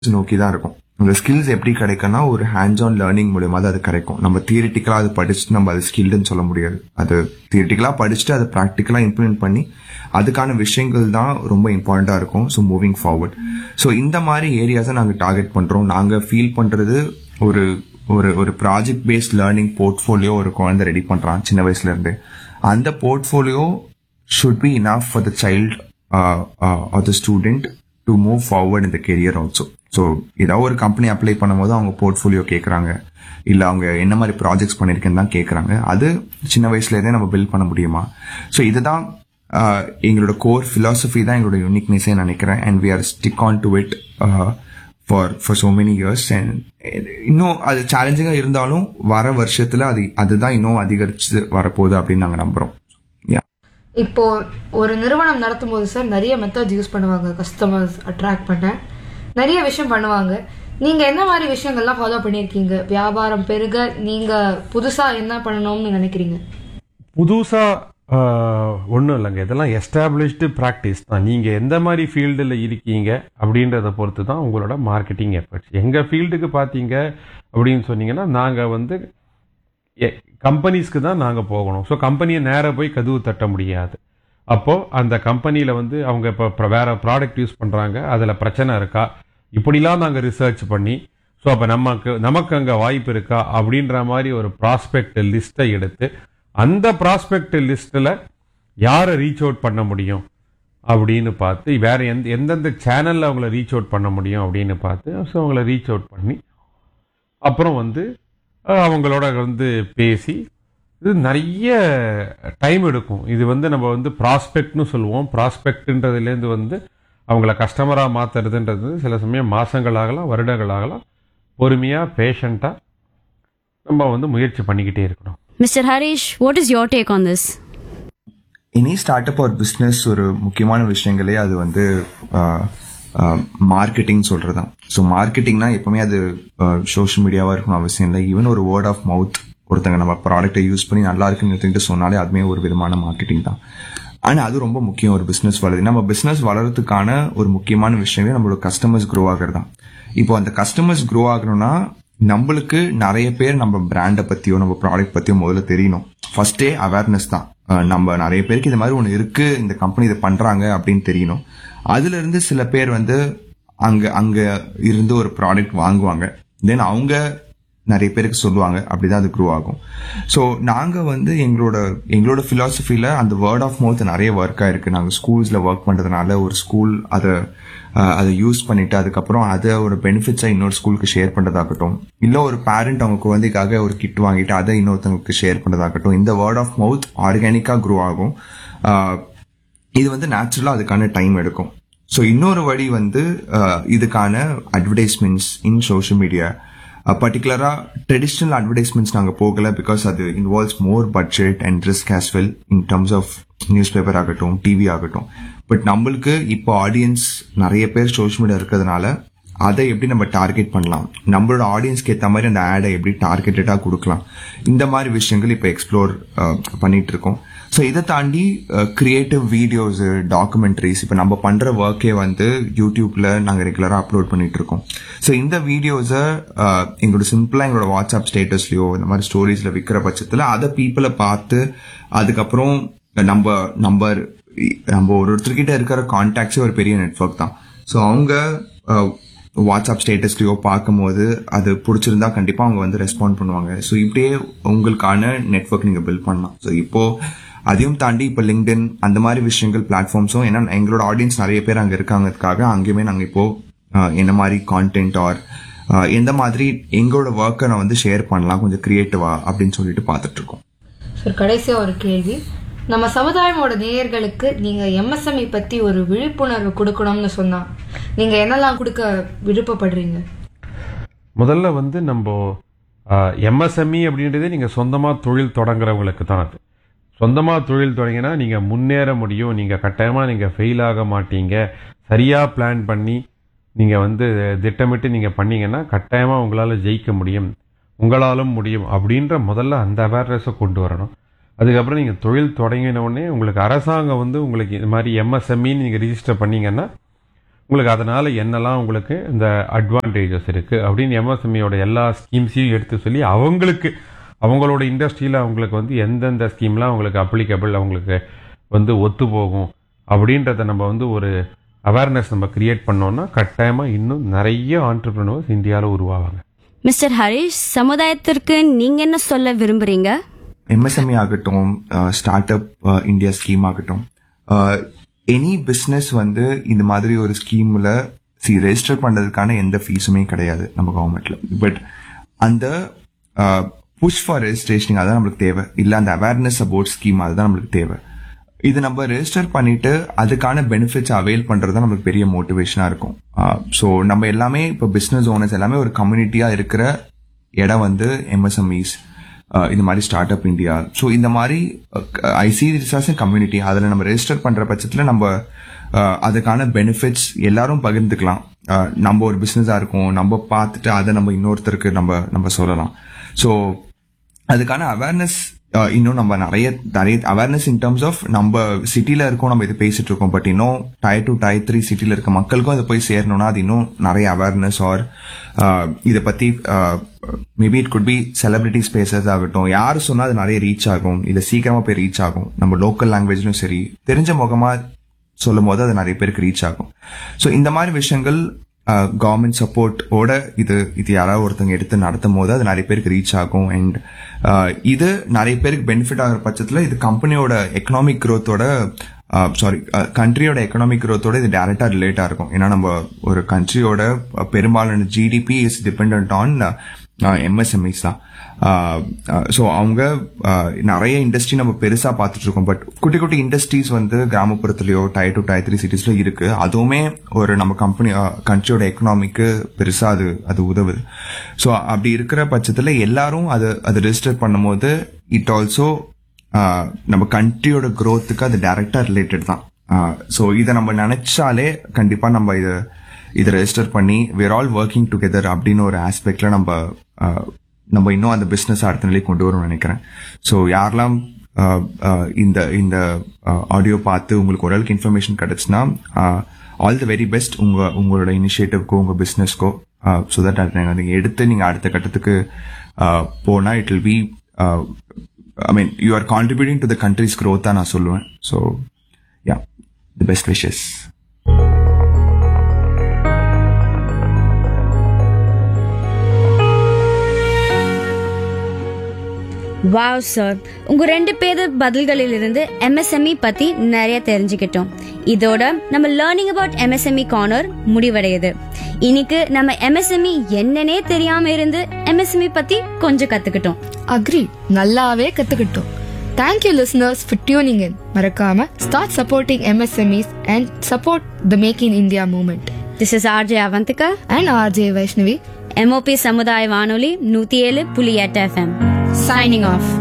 நோக்கி தான் இருக்கும் அந்த ஸ்கில்ஸ் எப்படி கிடைக்கும்னா ஒரு ஹேண்ட்ஸ் ஆன் லேர்னிங் மூலியமா தான் அது கிடைக்கும் நம்ம தியரிட்டிக்கலா அது படிச்சுட்டு நம்ம அது ஸ்கில்டுன்னு சொல்ல முடியாது அது தியரிட்டிக்கலா படிச்சுட்டு அதை ப்ராக்டிக்கலா இம்ப்ளிமெண்ட் பண்ணி அதுக்கான விஷயங்கள் தான் ரொம்ப இம்பார்ட்டண்டா இருக்கும் ஸோ மூவிங் ஃபார்வர்ட் ஸோ இந்த மாதிரி ஏரியாஸை நாங்கள் டார்கெட் பண்றோம் நாங்கள் ஃபீல் பண்றது ஒரு ஒரு ஒரு ப்ராஜெக்ட் பேஸ்ட் லேர்னிங் போர்ட்ஃபோலியோ ஒரு குழந்தை ரெடி பண்றான் சின்ன வயசுல இருந்து அந்த portfolio should be enough for the child or the student to move forward இந்த கெரியர் ஆல்சோ ஸோ ஏதாவது ஒரு கம்பெனி அப்ளை பண்ணும்போது அவங்க போர்ட்ஃபோலியோ கேட்குறாங்க இல்லை அவங்க என்ன மாதிரி ப்ராஜெக்ட்ஸ் பண்ணியிருக்கேன்னு தான் கேட்குறாங்க அது சின்ன வயசுலேருந்தே நம்ம பில்ட் பண்ண முடியுமா ஸோ இதுதான் ஆஹ், எங்களோட கோர் philosophy தான் எங்களோட யூனிக்னஸே நினைக்கிறேன் and we are stick on to it for for so many years and இன்னும் அது சேலஞ்சிங்காக இருந்தாலும் வர வருஷத்துல அது அதுதான் இன்னும் அதிகரிச்சு வரப்போகுது அப்படின்னு நாங்கள் நம்புறோம் Yeah. இப்போ ஒரு நிறுவனம் நடத்தும் போது சார் நிறைய மெத்தட்ஸ் யூஸ் பண்ணுவாங்க கஸ்டமர்ஸ் அட்ராக்ட் பண்ண நிறைய விஷயம் பண்ணுவாங்க நீங்க என்ன மாதிரி விஷயங்கள்லாம் ஃபாலோ பண்ணியிருக்கீங்க வியாபாரம் பெருக நீங்க புதுசா என்ன பண்ணணும்னு நினைக்கிறீங்க புதுசாக ஒன்றும் இல்லைங்க இதெல்லாம் எஸ்டாப்ளிஷ்டு ப்ராக்டிஸ் தான் நீங்கள் எந்த மாதிரி ஃபீல்டில் இருக்கீங்க அப்படின்றத பொறுத்து தான் உங்களோட மார்க்கெட்டிங் எஃபர்ட்ஸ் எங்கள் ஃபீல்டுக்கு பார்த்தீங்க அப்படின்னு சொன்னீங்கன்னா நாங்கள் வந்து கம்பெனிஸ்க்கு தான் நாங்கள் போகணும் ஸோ கம்பெனியை நேராக போய் கதவு தட்ட முடியாது அப்போது அந்த கம்பெனியில் வந்து அவங்க இப்போ வேறு ப்ராடக்ட் யூஸ் பண்ணுறாங்க அதில் பிரச்சனை இருக்கா இப்படிலாம் நாங்கள் ரிசர்ச் பண்ணி ஸோ அப்போ நமக்கு நமக்கு அங்கே வாய்ப்பு இருக்கா அப்படின்ற மாதிரி ஒரு ப்ராஸ்பெக்ட் லிஸ்ட்டை எடுத்து அந்த ப்ராஸ்பெக்ட் லிஸ்ட்டில் யாரை ரீச் அவுட் பண்ண முடியும் அப்படின்னு பார்த்து வேற எந்த எந்தெந்த சேனலில் அவங்கள ரீச் அவுட் பண்ண முடியும் அப்படின்னு பார்த்து ஸோ அவங்கள ரீச் அவுட் பண்ணி அப்புறம் வந்து அஹ், அவங்களோட வந்து பேசி இது நிறைய டைம் எடுக்கும் இது வந்து நம்ம வந்து ப்ராஸ்பெக்ட்னு சொல்லுவோம் ப்ராஸ்பெக்ட்ன்றதுலேருந்து வந்து அவங்கள கஸ்டமராக மாற்றுறதுன்றது சில சமயம் மாதங்கள் ஆகலாம் வருடங்கள் ஆகலாம் பொறுமையாக பேஷண்ட்டாக நம்ம வந்து முயற்சி பண்ணிக்கிட்டே இருக்கணும் Mr. Harish, what is your take on this? Any start up ஒரு பிஸ்னஸ் ஒரு முக்கியமான விஷயங்களே அது வந்து மார்க்கெட்டிங் சொல்றதுதான் ஸோ மார்க்கெட்டிங்னா எப்பவுமே அது சோஷியல் மீடியாவா இருக்கணும் அவசியம் இல்லை ஈவன் ஒரு வேர்ட் ஆஃப் மவுத் ஒருத்தங்க நம்ம ப்ராடக்ட்டை யூஸ் பண்ணி நல்லா இருக்குன்னு எடுத்துக்கிட்டு சொன்னாலே அதுமே ஒரு விதமான மார்க்கெட்டிங் தான் ஆனா அது ரொம்ப முக்கியம் ஒரு பிசினஸ் வளருது நம்ம பிசினஸ் வளர்றதுக்கான ஒரு முக்கியமான விஷயமே நம்மளோட கஸ்டமர்ஸ் க்ரோ ஆகிறது தான் இப்போ அந்த கஸ்டமர்ஸ் க்ரோ ஆகணும்னா நம்மளுக்கு நிறைய பேர் நம்ம பிராண்டை பத்தியோ நம்ம ப்ராடக்ட் பத்தியோ முதல்ல தெரியணும் ஃபர்ஸ்டே அவேர்னஸ் தான் அஹ் நம்ம நிறைய பேருக்கு இந்த மாதிரி ஒன்று இருக்கு இந்த கம்பெனி இதை பண்றாங்க அப்படின்னு தெரியணும் அதுல இருந்து சில பேர் வந்து அங்க அங்க இருந்து ஒரு ப்ராடக்ட் வாங்குவாங்க தென் அவங்க நிறைய பேருக்கு சொல்லுவாங்க அப்படிதான் அது க்ரோ ஆகும் ஸோ நாங்க வந்து எங்களோட எங்களோட பிலாசபில அந்த வேர்ட் ஆஃப் மவுத் நிறைய ஒர்க் ஆயிருக்கு நாங்க ஸ்கூல்ஸ்ல ஒர்க் பண்றதுனால ஒரு ஸ்கூல் அதை அஹ், அதை யூஸ் பண்ணிட்டு அதுக்கப்புறம் அதை ஒரு பெனிஃபிட்ஸா இன்னொரு ஸ்கூலுக்கு ஷேர் பண்றதாகட்டும் இல்ல ஒரு பேரண்ட் அவங்க குழந்தைக்காக ஒரு கிட் வாங்கிட்டு அதை இன்னொருத்தவங்களுக்கு ஷேர் பண்றதாகட்டும் இந்த வேர்ட் ஆஃப் மவுத் ஆர்கானிக்கா க்ரோ ஆகும் அஹ், இது வந்து நேச்சுரலா அதுக்கான டைம் எடுக்கும் ஸோ இன்னொரு வழி வந்து அஹ், இதுக்கான அட்வர்டைஸ்மெண்ட்ஸ் இன் சோஷியல் மீடியா பர்டிகுலரா ட்ரெடிஷ்னல் அட்வர்டைஸ்மெண்ட்ஸ் நாங்கள் போகல பிகாஸ் அது involves more budget and risk as well in terms of news paper ஆகட்டும் டிவி ஆகட்டும் பட் நம்மளுக்கு இப்போ ஆடியன்ஸ் நிறைய பேர் சோஷியல் மீடியா இருக்கிறதுனால அதை எப்படி நம்ம டார்கெட் பண்ணலாம் நம்மளோட ஆடியன்ஸ்க்கு ஏற்ற மாதிரி அந்த ஆடை எப்படி டார்கெட்டடா கொடுக்கலாம் இந்த மாதிரி விஷயங்கள் இப்போ எக்ஸ்ப்ளோர் பண்ணிட்டு இருக்கோம் ஸோ இதை தாண்டி கிரியேட்டிவ் வீடியோஸ் டாக்குமெண்ட்ரிஸ் இப்போ நம்ம பண்ற ஒர்க்கே வந்து யூடியூப்ல நாங்கள் ரெகுலராக அப்லோட் பண்ணிட்டு இருக்கோம் ஸோ இந்த வீடியோஸை எங்களோட சிம்பிளா எங்களோட வாட்ஸ்அப் ஸ்டேட்டஸ்லயோ இந்த மாதிரி ஸ்டோரிஸ்ல விற்கிற பட்சத்தில் அதை பீப்புளை பார்த்து அதுக்கப்புறம் நம்ம நம்பர் நம்ம ஒரு ஒருத்தர்கிட்ட இருக்கிற கான்டாக்ட்ஸே ஒரு பெரிய நெட்வொர்க் தான் ஸோ அவங்க அஹ், வாட்ஸ்அப் ஸ்டேட்டஸ்லயோ பார்க்கும்போது அது பிடிச்சிருந்தா கண்டிப்பா அவங்க வந்து ரெஸ்பாண்ட் பண்ணுவாங்க ஸோ இப்படியே உங்களுக்கான நெட்வொர்க் நீங்க பில்ட் பண்ணலாம் ஸோ இப்போ அதையும் தாண்டி இப்போ லிங்க்டின் அந்த மாதிரி விஷயங்கள் பிளாட்ஃபார்ம்ஸும் ஏன்னா எங்களோட ஆடியன்ஸ் நிறைய பேர் அங்க இருக்காங்கிறதுக்காக அங்கேயுமே நாங்க இப்போ அஹ், என்ன மாதிரி கான்டென்ட் ஆர் எந்த மாதிரி எங்களோட ஒர்க்கை நான் வந்து ஷேர் பண்ணலாம் கொஞ்சம் கிரியேட்டிவா அப்படின்னு சொல்லிட்டு பார்த்துட்டு இருக்கோம் சார் கடைசியா ஒரு கேள்வி நம்ம சமுதாயமோட நேயர்களுக்கு நீங்க எம்எஸ்எம்இ பத்தி ஒரு விழிப்புணர்வு கொடுக்கணும்னு சொன்னா நீங்க என்னெல்லாம் கொடுக்க விருப்பப்படுறீங்க முதல்ல வந்து நம்ம எம்எஸ்எம்இ அப்படின்றதே நீங்கள் சொந்தமாக தொழில் தொடங்குறவங்களுக்கு தான் அது சொந்தமாக தொழில் தொடங்கினா நீங்கள் முன்னேற முடியும் நீங்கள் கட்டாயமாக நீங்கள் ஃபெயில் ஆக மாட்டீங்க சரியாக பிளான் பண்ணி நீங்கள் வந்து திட்டமிட்டு நீங்கள் பண்ணீங்கன்னா கட்டாயமாக உங்களால் ஜெயிக்க முடியும் உங்களாலும் முடியும் அப்படின்ற முதல்ல அந்த அவேர்னஸை கொண்டு வரணும் அதுக்கப்புறம் நீங்கள் தொழில் தொடங்கின உடனே உங்களுக்கு அரசாங்கம் வந்து உங்களுக்கு இது மாதிரி எம்எஸ்எம்இன்னு நீங்கள் ரிஜிஸ்டர் பண்ணீங்கன்னா உங்களுக்கு அதனால என்னெல்லாம் உங்களுக்கு இந்த அட்வான்டேஜஸ் இருக்கு அப்படின்னு எம்எஸ்எம்இயோட எல்லா ஸ்கீம்ஸையும் எடுத்து சொல்லி அவங்களுக்கு அவங்களோட இண்டஸ்ட்ரியில் அவங்களுக்கு வந்து எந்தெந்த ஸ்கீம்லாம் அவங்களுக்கு அப்ளிகபிள் அவங்களுக்கு வந்து ஒத்து போகும் அப்படின்றத நம்ம வந்து ஒரு அவேர்னஸ் நம்ம கிரியேட் பண்ணோம்னா கட்டாயமாக இன்னும் நிறைய ஆண்டர்பிரினர்ஸ் இந்தியாவில் உருவாவாங்க மிஸ்டர் ஹரிஷ் சமுதாயத்திற்கு நீங்க என்ன சொல்ல விரும்புறீங்க எம்எஸ்எம்இ ஆகட்டும் ஸ்டார்ட் அப் இந்தியா ஸ்கீம் ஆகட்டும் எனி பிஸ்னஸ் வந்து இந்த மாதிரி ஒரு ஸ்கீம்ல சி ரெஜிஸ்டர் பண்றதுக்கான எந்த ஃபீஸுமே கிடையாது நம்ம கவர்மெண்ட்ல பட் அந்த புஷ் ஃபார் ரெஜிஸ்ட்ரேஷன் அதான் நம்மளுக்கு தேவை இல்ல அந்த அவேர்னஸ் அபவுட் ஸ்கீம் அதுதான் நம்மளுக்கு தேவை இது நம்ம ரெஜிஸ்டர் பண்ணிட்டு அதுக்கான பெனிஃபிட்ஸ் அவைல் பண்றது தான் நமக்கு பெரிய மோட்டிவேஷனா இருக்கும் ஸோ நம்ம எல்லாமே இப்போ பிசினஸ் ஓனர்ஸ் எல்லாமே ஒரு கம்யூனிட்டியா இருக்கிற இடம் வந்து எம்எஸ்எம்இஸ் இந்த மாதிரி ஸ்டார்ட் அப் இந்தியா ஸோ இந்த மாதிரி ஐசி ரிசர்ச் கம்யூனிட்டி அதில் நம்ம ரெஜிஸ்டர் பண்ற பட்சத்தில் நம்ம அஹ், அதுக்கான பெனிஃபிட்ஸ் எல்லாரும் பகிர்ந்துக்கலாம் அஹ், நம்ம ஒரு பிஸ்னஸாக இருக்கும் நம்ம பார்த்துட்டு அதை நம்ம இன்னொருத்தருக்கு நம்ம நம்ம சொல்லலாம் ஸோ அதுக்கான அவேர்னஸ் இன்னும் நம்ம நிறைய நிறைய அவேர்னஸ் இன் டர்ம்ஸ் ஆஃப் நம்ம சிட்டில இருக்கோம் நம்ம இது பேசிட்டு இருக்கோம் பட் இன்னும் டயர் டூ டயர் த்ரீ சிட்டில இருக்க மக்களுக்கும் அது போய் சேரணும்னா அது இன்னும் நிறைய அவேர்னஸ் ஆர் இதை பத்தி maybe it could be celebrity spaces ஆகட்டும் யார் சொன்னா அது நிறைய ரீச் ஆகும் இது சீக்கிரமா போய் ரீச் ஆகும் நம்ம லோக்கல் லாங்குவேஜ்லயும் சரி தெரிஞ்ச முகமா சொல்லும் போது அது நிறைய பேருக்கு ரீச் ஆகும் ஸோ இந்த மாதிரி விஷயங்கள் கவர்மெண்ட் சப்போர்ட்டோட இது இது யாராவது ஒருத்தவங்க எடுத்து நடத்தும் போது அது நிறைய பேருக்கு ரீச் ஆகும் அண்ட் இது நிறைய பேருக்கு பெனிஃபிட் ஆகிற பட்சத்தில் இது கம்பெனியோட எக்கனாமிக் growth-ஓட சாரி கண்ட்ரியோட எக்கனாமிக் growth-ஓட இது டேரக்டா ரிலேட்டா இருக்கும் ஏன்னா நம்ம ஒரு கண்ட்ரியோட பெரும்பாலான GDP is depend on MSMEs தான் ஸோ அவங்க ஆஹ், நிறைய இண்டஸ்ட்ரி நம்ம பெருசா பார்த்துட்டு இருக்கோம் பட் குட்டி குட்டி இண்டஸ்ட்ரீஸ் வந்து கிராமப்புறத்துலயோ டயர் டூ டயர் த்ரீ சிட்டிஸ்ல இருக்கு அதுவுமே ஒரு நம்ம கம்பெனி கண்ட்ரியோட எக்கனாமிக்கு பெருசா அது அது உதவுது ஸோ அப்படி இருக்கிற பட்சத்துல எல்லாரும் அது அது ரெஜிஸ்டர் பண்ணும்போது இட் ஆல்சோ நம்ம கண்ட்ரியோட growth-க்கு அது டைரக்டா ரிலேட்டட் தான் ஸோ இதை நம்ம நினைச்சாலே கண்டிப்பா நம்ம இதை இதை ரெஜிஸ்டர் பண்ணி வேர் ஆல் ஒர்க்கிங் டுகெதர் அப்படின்னு ஒரு ஆஸ்பெக்ட்ல நம்ம ஆஹ், நம்ம இன்னும் அந்த பிசினஸ் அடுத்த நிலைக்கு கொண்டு வரும்னு நினைக்கிறேன் ஸோ யாரெல்லாம் ஆஹ், ஆஹ், இந்த இந்த ஆடியோ பார்த்து உங்களுக்கு ஓரளவுக்கு இன்ஃபர்மேஷன் கிடைச்சுன்னா ஆல் தி வெரி பெஸ்ட் உங்க உங்களோட இனிஷியேட்டிவ்க்கோ உங்க பிசினஸ்க்கோ ஸோ தட் அதை நீங்க எடுத்து நீங்க அடுத்த கட்டத்துக்கு ஆஹ், போனா it will be I mean you are contributing to the country's growth தான் நான் சொல்லுவேன் so yeah the best wishes wow sir உங்க ரெண்டு பேர் பதில்களிலிருந்து எம்எஸ்எம்இ பத்தி நிறைய தெரிஞ்சுக்கிட்டோம் இதோட நம்ம லேர்னிங் அபவுட் எம்எஸ்எம்இ கார்னர் முடிவடையுது இன்னைக்கு நம்ம எம்எஸ்எம்இ என்னன்னே தெரியாம இருந்து எம்எஸ்எம்இ பத்தி கொஞ்சம் கத்துக்கிட்டோம் அக்ரி நல்லாவே கத்துக்கிட்டோம் thank you listeners for tuning in மறக்காம start supporting MSMEs and support the make in India movement this is RJ Avantika and RJ Vaishnavi MOP சமுதாய வானொலி நூத்தி ஏழு புள்ளி எட்டு எஃப்எம் signing off.